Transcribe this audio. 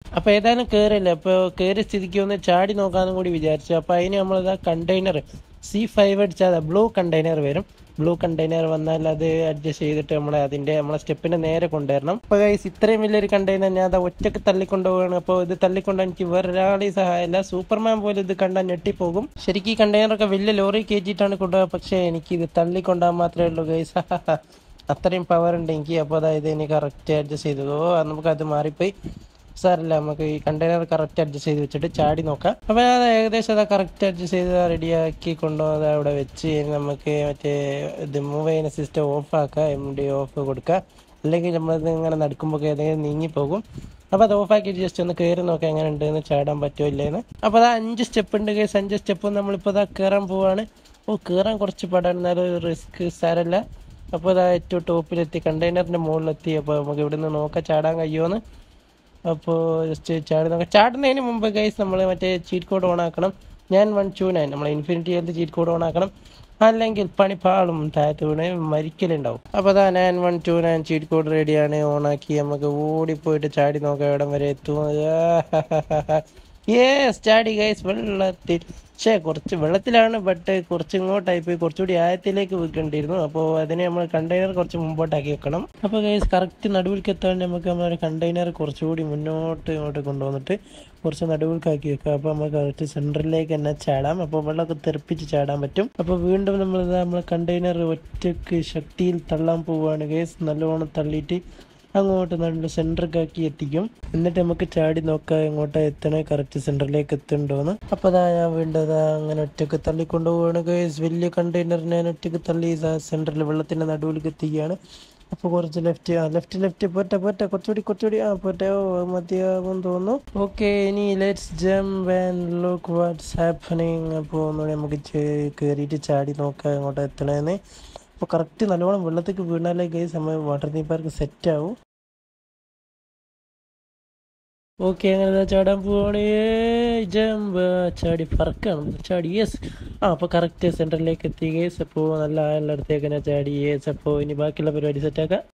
അപ്പൊ ഏതായാലും കേറില്ല അപ്പൊ കേറി സ്ഥിതിക്ക് ഒന്ന് ചാടി നോക്കാന്നും കൂടി വിചാരിച്ചു അപ്പൊ അതിന് നമ്മളിതാ കണ്ടെയ്നർ സി ഫൈവ് അടിച്ചാൽ ബ്ലൂ കണ്ടെയ്നർ വരും ബ്ലൂ കണ്ടെയ്നർ വന്നാൽ അത് അഡ്ജസ്റ്റ് ചെയ്തിട്ട് നമ്മളെ അതിന്റെ നമ്മളെ സ്റ്റെപ്പിന്റെ നേരെ കൊണ്ടുവരണം അപ്പൊ ഗൈസ് ഇത്രയും വലിയൊരു കണ്ടെയ്നർ ഞാൻ അത് ഒറ്റക്ക് തള്ളിക്കൊണ്ടുപോവാണ് അപ്പോൾ ഇത് തള്ളിക്കൊണ്ട് എനിക്ക് വേറൊരാളെയും സഹായമില്ല സൂപ്പർമാൻ പോലും ഇത് കണ്ടാൽ ഞെട്ടിപ്പോകും ശരിക്കും ഈ കണ്ടെയ്നറൊക്കെ വലിയ ലോറി കയറ്റിയിട്ടാണ് കൊണ്ടുപോകുക പക്ഷേ എനിക്ക് ഇത് തള്ളിക്കൊണ്ടാൽ മാത്രമേ ഉള്ളൂ ഗൈസ് അത്രയും പവർ ഉണ്ട് എനിക്ക് അപ്പോൾ അതായത് ഇനി കറക്റ്റ് അഡ്ജസ്റ്റ് ചെയ്തു ഓ നമുക്കത് മാറിപ്പോയി സാറില്ല നമുക്ക് ഈ കണ്ടെയ്നർ കറക്റ്റ് അഡ്ജസ്റ്റ് ചെയ്ത് വെച്ചിട്ട് ചാടി നോക്കാം അപ്പോൾ അത് ഏകദേശം അത് കറക്റ്റ് അഡ്ജസ്റ്റ് ചെയ്ത് റെഡിയാക്കി കൊണ്ടുവന്നത് അവിടെ വെച്ച് ഇനി നമുക്ക് മറ്റേ ഇത് മൂവ് ചെയ്യുന്ന സിസ്റ്റം ഓഫ് ആക്കാം എം ഡി ഓഫ് കൊടുക്കുക അല്ലെങ്കിൽ നമ്മളിത് ഇങ്ങനെ നടക്കുമ്പോൾ ഏതെങ്കിലും നീങ്ങിപ്പോകും അപ്പോൾ അത് ഓഫാക്കിയിട്ട് ജസ്റ്റ് ഒന്ന് കയറി നോക്കാം എങ്ങനെ ഉണ്ടെന്ന് ചാടാൻ പറ്റുമോ ഇല്ലേന്ന് അപ്പോൾ അത് അഞ്ച് സ്റ്റെപ്പ് ഉണ്ട് കേസ് അഞ്ച് സ്റ്റെപ്പ് നമ്മളിപ്പോൾ അതാ കയറാൻ പോവാണ് ഓ കയറാൻ കുറച്ച് പാടാണ് എന്നാലും റിസ്ക് സാരല്ല അപ്പോൾ അതാ ഏറ്റവും ടോപ്പിലെത്തി കണ്ടെയ്നറിൻ്റെ മുകളിലെത്തി അപ്പോൾ നമുക്ക് ഇവിടുന്ന് നോക്കാം ചാടാൻ കഴിയുമോന്ന് അപ്പോൾ ജസ്റ്റ് ചാടി നോക്കാം ചാടുന്നതിന് മുമ്പ് ഗൈസ് നമ്മൾ മറ്റേ ചീറ്റ് കോഡ് ഓൺ ആക്കണം ഞാൻ വൺ ടു നയൻ നമ്മൾ infinity health cheat code on ആക്കണം അല്ലെങ്കിൽ പണിപ്പാളും താഴത്ത് വീണ് മരിക്കലുണ്ടാവും അപ്പോൾ അതാ nine one two nine cheat code റെഡിയാണ് ഓണാക്കി നമുക്ക് ഓടിപ്പോയിട്ട് ചാടി നോക്കാം എവിടം വരെ എത്തും യേസ് ചാടി ഗൈസ് വെള്ളത്തിൽ പക്ഷേ കുറച്ച് വെള്ളത്തിലാണ് ബട്ട് കുറച്ച് ഇങ്ങോട്ടായി പോയി കുറച്ചുകൂടി ആഴത്തിലേക്ക് വെക്കേണ്ടിയിരുന്നു അപ്പോൾ അതിനെ നമ്മൾ കണ്ടെയ്നർ കുറച്ച് മുമ്പോട്ടാക്കി വെക്കണം അപ്പോൾ ഗൈസ് കറക്റ്റ് നടുവിലേക്ക് എത്താൻ നമുക്ക് നമ്മുടെ കണ്ടെയ്നർ കുറച്ചുകൂടി മുന്നോട്ട് ഇങ്ങോട്ട് കൊണ്ടുവന്നിട്ട് കുറച്ച് നടുവിലേക്കാക്കി വെക്കാം അപ്പോൾ നമുക്ക് കറക്റ്റ് സെൻറ്ററിലേക്ക് തന്നെ ചാടാം അപ്പോൾ വെള്ളമൊക്കെ തെറിപ്പിച്ച് ചാടാൻ പറ്റും അപ്പോൾ വീണ്ടും നമ്മൾ നമ്മളെ കണ്ടെയ്നർ ഒറ്റക്ക് ശക്തിയിൽ തള്ളാൻ പോവുകയാണ് ഗൈസ് നല്ലോണം തള്ളിയിട്ട് അങ്ങോട്ട് നല്ല സെൻറ്ററിലാക്കി എത്തിക്കും എന്നിട്ട് നമുക്ക് ചാടി നോക്കാം എങ്ങോട്ടാ എത്തണേ കറക്റ്റ് സെൻറ്ററിലേക്ക് എത്തുന്നുണ്ടോന്ന് അപ്പോൾ അതാ ഞാൻ വീണ്ടത് അങ്ങനെ ഒറ്റക്ക് തള്ളിക്കൊണ്ട് പോവുകയാണ് ഗൈസ് വലിയ കണ്ടെയ്നർ ഞാൻ ഒറ്റക്ക് തള്ളി സെൻറ്ററിൽ വെള്ളത്തിൻ്റെ നടുവിലേക്ക് എത്തിക്കുകയാണ് അപ്പോൾ കുറച്ച് ലെഫ്റ്റ് ആ ലെഫ്റ്റ് ലെഫ്റ്റ് പോട്ടെ പോട്ടെ കുറച്ചുകൂടി കുറച്ചുകൂടി ആ പോട്ടെ ഓ മതിയാകും തോന്നുന്നു ഓക്കെ ഇനി let's jump and look what's happening അപ്പോൾ ഒന്നുകൂടി നമുക്ക് കയറിയിട്ട് ചാടി നോക്കാം എങ്ങോട്ടാ എത്തണേന്ന് അപ്പോൾ കറക്റ്റ് നല്ലോണം വെള്ളത്തേക്ക് വീണാലേ ഗൈസ് നമ്മൾ വാട്ടർ തീം പാർക്ക് സെറ്റ് ആവും ഓക്കെ അങ്ങനെ ദാ ചാടാൻ പോവാണ് ജമ്പ് ചാടി പറക്കണം ചാടി യെസ് ആ അപ്പോൾ കറക്റ്റ് സെൻറ്ററിലേക്ക് എത്തി ഗേസ് അപ്പോൾ നല്ല ആളുടെ അടുത്തേക്ക് തന്നെ ചാടി യെസ് അപ്പോൾ ഇനി ബാക്കിയുള്ള പരിപാടി സെറ്റാക്കാം